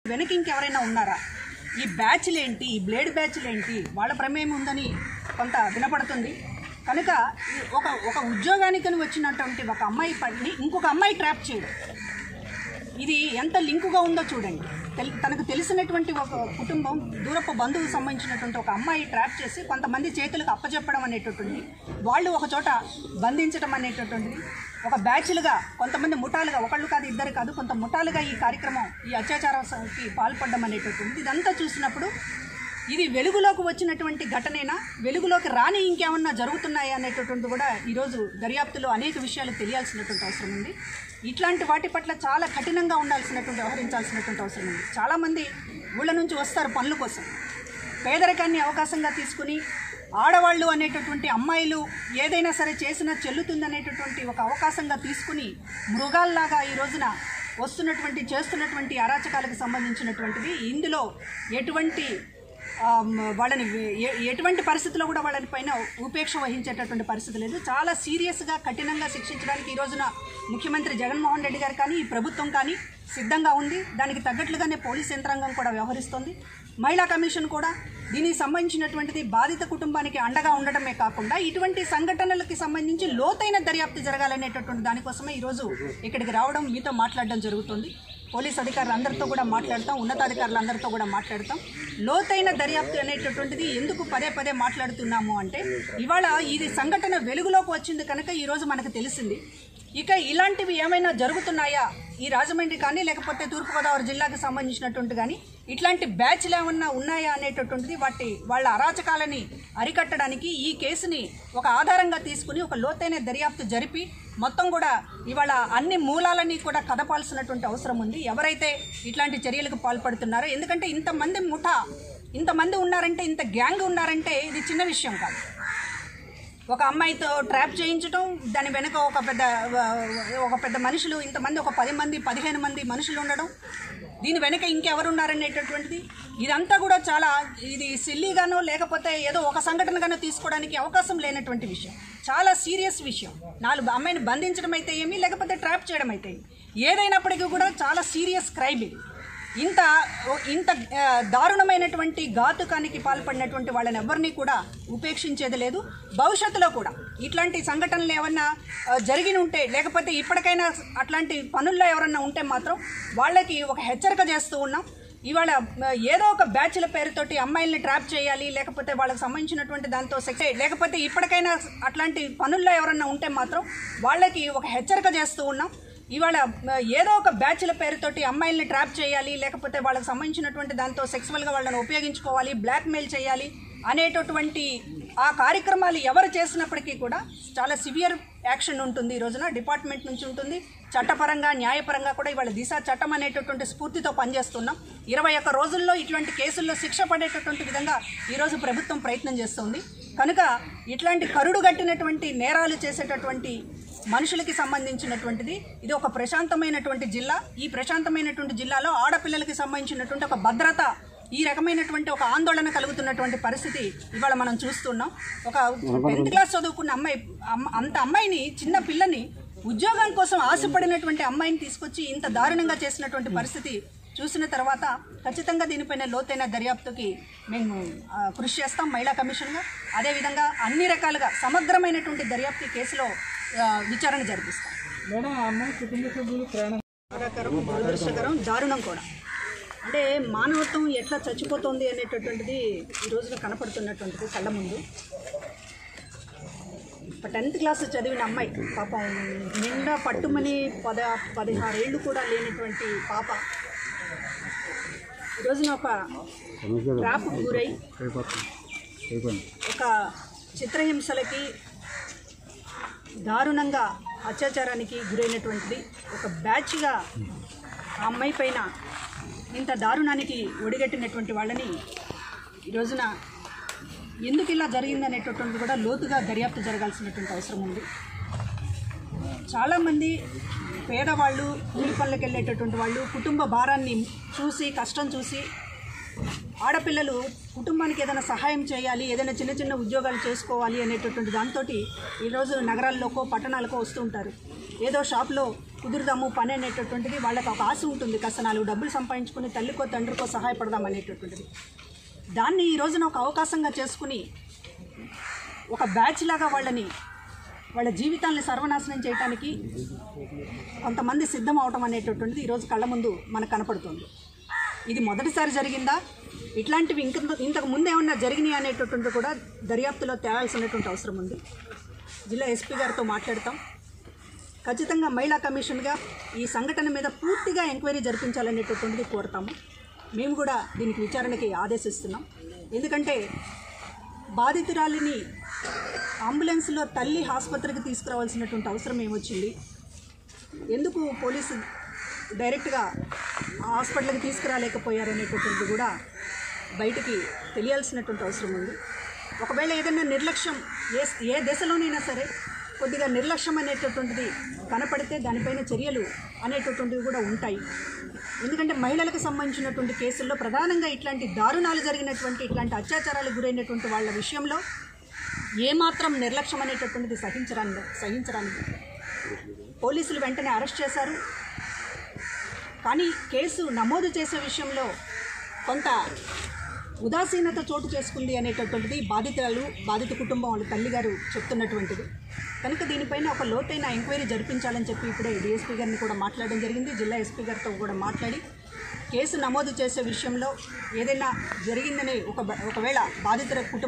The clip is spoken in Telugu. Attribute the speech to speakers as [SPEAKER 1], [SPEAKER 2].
[SPEAKER 1] వెనక ఇంకెవరైనా ఉన్నారా ఈ బ్యాచ్లు ఏంటి ఈ బ్లేడ్ బ్యాచ్లు ఏంటి వాళ్ళ ప్రమేయం ఉందని కొంత వినపడుతుంది కనుక ఈ ఒక ఒక ఉద్యోగానికి వచ్చినటువంటి ఒక అమ్మాయి పడిని ఇంకొక అమ్మాయి ట్రాప్ చేయడం ఇది ఎంత లింకుగా ఉందో చూడండి తెల్- తనకు తెలిసినటువంటి ఒక కుటుంబం దూరపు బంధువుకు సంబంధించినటువంటి ఒక అమ్మాయి ట్రాప్ చేసి కొంతమంది చేతులకు అప్పచెప్పడం అనేటటువంటిది వాళ్ళు ఒక చోట బంధించడం అనేటటువంటిది ఒక బ్యాచ్లుగా కొంతమంది ముఠాలుగా ఒకళ్ళు కాదు ఇద్దరు కాదు కొంత ముఠాలుగా ఈ కార్యక్రమం ఈ అత్యాచారానికి పాల్పడడం అనేటటువంటిది ఇదంతా చూసినప్పుడు ఇది వెలుగులోకి వచ్చినటువంటి ఘటనేనా వెలుగులోకి రాని ఇంకేమన్నా జరుగుతున్నాయా అనేటటువంటి కూడా ఈరోజు దర్యాప్తులో అనేక విషయాలు తెలియాల్సినటువంటి అవసరం ఉంది ఇట్లాంటి వాటి పట్ల చాలా కఠినంగా ఉండాల్సినటువంటి వ్యవహరించాల్సినటువంటి అవసరం ఉంది చాలామంది ఊళ్ళ నుంచి వస్తారు పనుల కోసం పేదరికాన్ని అవకాశంగా తీసుకుని ఆడవాళ్ళు అనేటటువంటి అమ్మాయిలు ఏదైనా సరే చేసినా చెల్లుతుంది అనేటటువంటి ఒక అవకాశంగా తీసుకుని మృగాల్లాగా ఈ రోజున వస్తున్నటువంటి చేస్తున్నటువంటి అరాచకాలకు సంబంధించినటువంటిది ఇందులో ఎటువంటి ఆ, మ- వాళ్ళని ఎ- ఎటువంటి పరిస్థితుల్లో కూడా వాళ్ళని పైన ఉపేక్ష వహించేటటువంటి పరిస్థితి లేదు చాలా సీరియస్గా కఠినంగా శిక్షించడానికి ఈ రోజున ముఖ్యమంత్రి జగన్మోహన్ రెడ్డి గారు కానీ ఈ ప్రభుత్వం కానీ సిద్ధంగా ఉంది దానికి తగ్గట్లుగానే పోలీస్ యంత్రాంగం కూడా వ్యవహరిస్తోంది మహిళా కమిషన్ కూడా దీనికి సంబంధించినటువంటిది బాధిత కుటుంబానికి అండగా ఉండటమే కాకుండా ఇటువంటి సంఘటనలకి సంబంధించి లోతైన దర్యాప్తు జరగాలనేటటువంటి దానికోసమే ఈరోజు ఇక్కడికి రావడం మీతో మాట్లాడడం జరుగుతుంది పోలీస్ అధికారులందరితో కూడా మాట్లాడతాం ఉన్నతాధికారులందరితో కూడా మాట్లాడతాం లోతైన దర్యాప్తు అనేటటువంటిది ఎందుకు పదే పదే మాట్లాడుతున్నాము అంటే ఇవాళ ఇది సంఘటన వెలుగులోకి వచ్చింది కనుక ఈరోజు మనకు తెలిసింది ఇక ఇలాంటివి ఏమైనా జరుగుతున్నాయా ఈ రాజమండ్రి కానీ లేకపోతే తూర్పుగోదావరి జిల్లాకు సంబంధించినటువంటి కానీ ఇట్లాంటి బ్యాచ్లు ఏమన్నా ఉన్నాయా అనేటటువంటిది వాటి వాళ్ళ అరాచకాలని అరికట్టడానికి ఈ కేసుని ఒక ఆధారంగా తీసుకుని ఒక లోతైన దర్యాప్తు జరిపి మొత్తం కూడా ఇవాళ అన్ని మూలాలని కూడా కదపాల్సినటువంటి అవసరం ఉంది ఎవరైతే ఇట్లాంటి చర్యలకు పాల్పడుతున్నారో ఎందుకంటే ఇంతమంది ముఠా ఇంతమంది ఉన్నారంటే ఇంత గ్యాంగ్ ఉన్నారంటే ఇది చిన్న విషయం కాదు ఒక అమ్మాయితో ట్రాప్ చేయించడం దాని వెనక ఒక పెద్ద ఒక పెద్ద మనుషులు ఇంతమంది ఒక పది మంది పదిహేను మంది మనుషులు ఉండడం దీని వెనక ఇంకెవరు ఉన్నారనేటటువంటిది ఇదంతా కూడా చాలా ఇది సిల్లీగానో లేకపోతే ఏదో ఒక సంఘటనగానో తీసుకోవడానికి అవకాశం లేనటువంటి విషయం చాలా సీరియస్ విషయం నాలుగు అమ్మాయిని బంధించడం అయితే ఏమి లేకపోతే ట్రాప్ చేయడం అయితే ఏమి ఏదైనప్పటికీ కూడా చాలా సీరియస్ క్రైమ్ ఇది ఇంత ఇంత ఆ, దారుణమైనటువంటి ఘాతుకానికి పాల్పడినటువంటి వాళ్ళని ఎవరిని కూడా ఉపేక్షించేది లేదు భవిష్యత్తులో కూడా ఇట్లాంటి సంఘటనలు ఏమన్నా ఆ, జరిగి ఉంటే లేకపోతే ఇప్పటికైనా అట్లాంటి పనుల్లో ఎవరన్నా ఉంటే మాత్రం వాళ్ళకి ఒక హెచ్చరిక చేస్తూ ఉన్నాం ఇవాళ ఆ, ఏదో ఒక బ్యాచ్ల పేరుతోటి అమ్మాయిల్ని ట్రాప్ చేయాలి లేకపోతే వాళ్ళకి సంబంధించినటువంటి దాంతో సెక్స్ లేకపోతే ఇప్పటికైనా అట్లాంటి పనుల్లో ఎవరన్నా ఉంటే మాత్రం వాళ్ళకి ఒక హెచ్చరిక చేస్తూ ఉన్నాం ఇవాళ ఆ, ఏదో ఒక బ్యాచ్ల పేరుతోటి అమ్మాయిల్ని ట్రాప్ చేయాలి లేకపోతే వాళ్ళకి సంబంధించినటువంటి దాంతో సెక్సువల్గా వాళ్ళని ఉపయోగించుకోవాలి బ్లాక్మెయిల్ చేయాలి అనేటటువంటి ఆ కార్యక్రమాలు ఎవరు చేసినప్పటికీ కూడా చాలా సివియర్ యాక్షన్ ఉంటుంది ఈ రోజున డిపార్ట్మెంట్ నుంచి ఉంటుంది చట్టపరంగా న్యాయపరంగా కూడా ఇవాళ దిశ చట్టం అనేటటువంటి స్ఫూర్తితో పనిచేస్తున్నాం ఇరవై ఒక్క రోజుల్లో ఇటువంటి కేసుల్లో శిక్ష పడేటటువంటి విధంగా ఈరోజు ప్రభుత్వం ప్రయత్నం చేస్తుంది కనుక ఇట్లాంటి కరుడు గట్టినటువంటి నేరాలు చేసేటటువంటి మనుషులకి సంబంధించినటువంటిది ఇది ఒక ప్రశాంతమైనటువంటి జిల్లా ఈ ప్రశాంతమైనటువంటి జిల్లాలో ఆడపిల్లలకి సంబంధించినటువంటి ఒక భద్రత ఈ రకమైనటువంటి ఒక ఆందోళన కలుగుతున్నటువంటి పరిస్థితి ఇవాళ మనం చూస్తున్నాం ఒక టెన్త్ క్లాస్ చదువుకున్న అమ్మాయి అమ్మ- అంత అమ్మాయిని చిన్న పిల్లని ఉద్యోగం కోసం ఆశపడినటువంటి అమ్మాయిని తీసుకొచ్చి ఇంత దారుణంగా చేసినటువంటి పరిస్థితి చూసిన తర్వాత ఖచ్చితంగా దీనిపైన లోతైన దర్యాప్తుకి మేము ఆ, కృషి చేస్తాం మహిళా కమిషన్గా అదేవిధంగా అన్ని రకాలుగా సమగ్రమైనటువంటి దర్యాప్తు ఈ కేసులో ఆ, విచారణ జరిపిస్తాం
[SPEAKER 2] మేడం ఆ అమ్మాయి కుటుంబ సభ్యులు ప్రాణం
[SPEAKER 1] బాధాకరం దురదృష్టకరం దారుణం కూడా అంటే మానవత్వం ఎట్లా చచ్చిపోతుంది అనేటటువంటిది ఈ రోజున కనపడుతున్నటువంటిది కళ్ళ ముందు టెన్త్ క్లాస్ చదివిన అమ్మాయి పాపం నిండా పట్టుమని పద పదహారేళ్ళు కూడా లేనటువంటి పాప ఈ రోజున ఒక ట్రాప్ గురై ఒక చిత్రహింసలకి దారుణంగా అత్యాచారానికి గురైనటువంటిది ఒక బ్యాచ్గా ఆ అమ్మాయి పైన ఇంత దారుణానికి ఒడిగట్టినటువంటి వాళ్ళని ఈ రోజున ఎందుకు ఇలా జరిగింది అనేటటువంటిది కూడా లోతుగా దర్యాప్తు జరగాల్సినటువంటి అవసరం ఉంది చాలామంది పేదవాళ్ళు కూలి పనులకు వెళ్ళేటటువంటి వాళ్ళు కుటుంబ భారాన్ని చూసి కష్టం చూసి ఆడపిల్లలు కుటుంబానికి ఏదైనా సహాయం చేయాలి ఏదైనా చిన్న చిన్న ఉద్యోగాలు చేసుకోవాలి అనేటటువంటి దాంతో ఈరోజు నగరాల్లోకో పట్టణాలకో వస్తూ ఉంటారు ఏదో షాప్లో కుదురుదాము పని అనేటటువంటిది వాళ్ళకి ఒక ఆశ ఉంటుంది కాస్త నాలుగు డబ్బులు సంపాదించుకుని తల్లికో తండ్రికో సహాయపడదాం అనేటటువంటిది దాన్ని ఈ రోజున ఒక అవకాశంగా చేసుకుని ఒక బ్యాచ్ లాగా వాళ్ళని వాళ్ళ జీవితాన్ని సర్వనాశనం చేయడానికి కొంతమంది సిద్ధం అవటం అనేటటువంటిది ఈరోజు కళ్ళ ముందు మనకు కనపడుతుంది ఇది మొదటిసారి జరిగిందా ఇట్లాంటివి ఇంక ఇంతకు ముందు ఏమన్నా జరిగినాయి అనేటటువంటి కూడా దర్యాప్తులో తేవాల్సినటువంటి అవసరం ఉంది జిల్లా ఎస్పీ గారితో మాట్లాడతాం ఖచ్చితంగా మహిళా కమిషన్గా ఈ సంఘటన మీద పూర్తిగా ఎంక్వైరీ జరిపించాలనేటటువంటిది కోరుతాము మేము కూడా దీనికి విచారణకి ఆదేశిస్తున్నాం ఎందుకంటే బాధితురాలిని అంబులెన్స్లో తల్లి ఆసుపత్రికి తీసుకురావాల్సినటువంటి అవసరం ఏమొచ్చింది ఎందుకు పోలీసు డైరెక్ట్గా ఆ హాస్పిటల్కి తీసుకురాలేకపోయారనేటటువంటిది కూడా బయటికి తెలియాల్సినటువంటి అవసరం ఉంది ఒకవేళ ఏదైనా నిర్లక్ష్యం ఏ ఏ దశలోనైనా సరే కొద్దిగా నిర్లక్ష్యం అనేటటువంటిది కనపడితే దానిపైన చర్యలు అనేటటువంటివి కూడా ఉంటాయి ఎందుకంటే మహిళలకు సంబంధించినటువంటి కేసుల్లో ప్రధానంగా ఇట్లాంటి దారుణాలు జరిగినటువంటి ఇట్లాంటి అత్యాచారాలకు గురైనటువంటి వాళ్ళ విషయంలో ఏమాత్రం నిర్లక్ష్యం అనేటటువంటిది సహించరాని సహించరానికి పోలీసులు వెంటనే అరెస్ట్ చేశారు కానీ కేసు నమోదు చేసే విషయంలో కొంత ఉదాసీనత చోటు చేసుకుంది అనేటటువంటిది బాధితురాలు బాధిత కుటుంబం వాళ్ళ తల్లిగారు చెప్తున్నటువంటిది కనుక దీనిపైన ఒక లోతైన ఎంక్వైరీ జరిపించాలని చెప్పి ఇప్పుడే డిఎస్పీ గారిని కూడా మాట్లాడడం జరిగింది జిల్లా ఎస్పీ గారితో కూడా మాట్లాడి కేసు నమోదు చేసే విషయంలో ఏదైనా జరిగిందని ఒక ఒకవేళ బాధితుల కుటుంబం